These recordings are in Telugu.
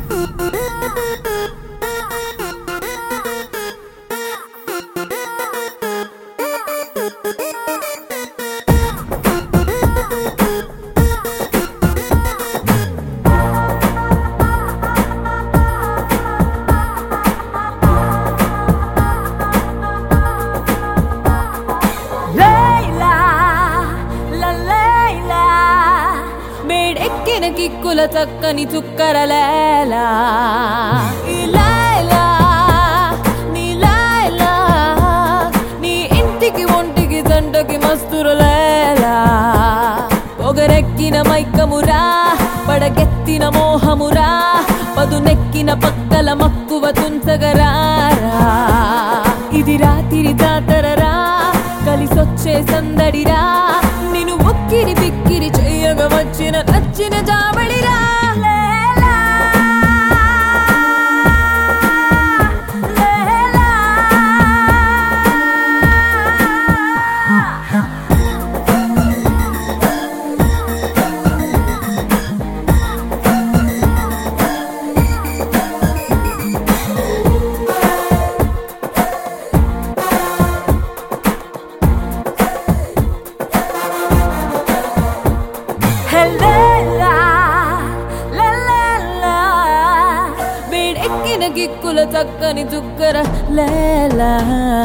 లైలా లా లైలా మేడెక్కిన కిక్కుల చక్కని చుక్కర లేలా ఈ లైలా నీ లైలా నీ ఇంటికి ఒంటికి జంటకి మస్తుర లేలా పొగరెక్కిన మైకమురా పడగెత్తిన మోహమురా పదునెక్కిన పక్కల మక్కువ తుంచగరారా ఇది రాతిరి జాతరరా కలిసొచ్చే సందడిరా నిన్ను ఒక్కిరి బిక్కిరి చెయ్యగ వచ్చిన నచ్చిన జాబడిరా లేలా, లేలా. హెల్లెల్లా, లెల్లెల్లా, వేడెక్కిన గిక్కుల చక్కని చుక్కర లేలా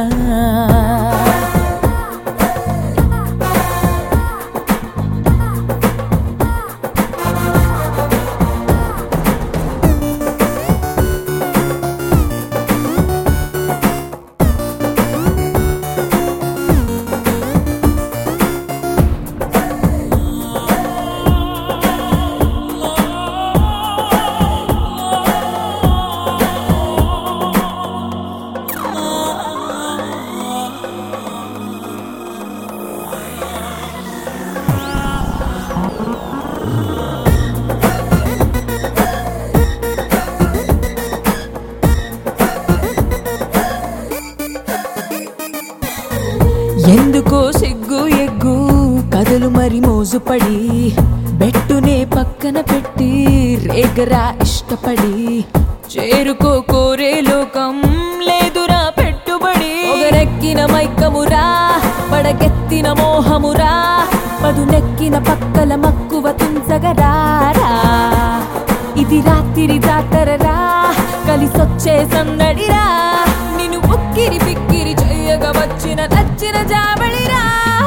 ఎందుకో సిగ్గు ఎగ్గు కథలు మరి మోజుపడి బెట్టునే పక్కన పెట్టి రేగరా ఇష్టపడి చేరుకో కోరే లోకం లేదురా పెట్టుబడి ఒకరెక్కిన మైకమురా పడగెత్తిన మోహమురా పదునెక్కిన పక్కల మక్కువ తుంచగరారా ఇది రాత్రి జాతరరా కలిసొచ్చే సందడిరా నిన్ను ఉక్కిరి బిక్కిరి చెయ్యగా వచ్చిన నచ్చిన జాబడిరా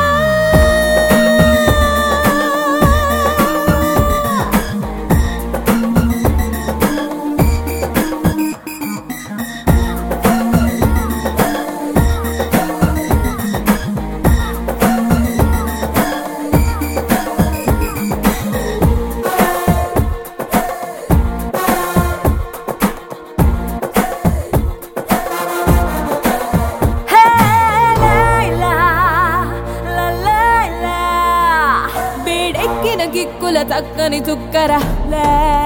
హే లైలా, లా లైలా, వేడెక్కిన గిక్కుల చక్కని చుక్కర లే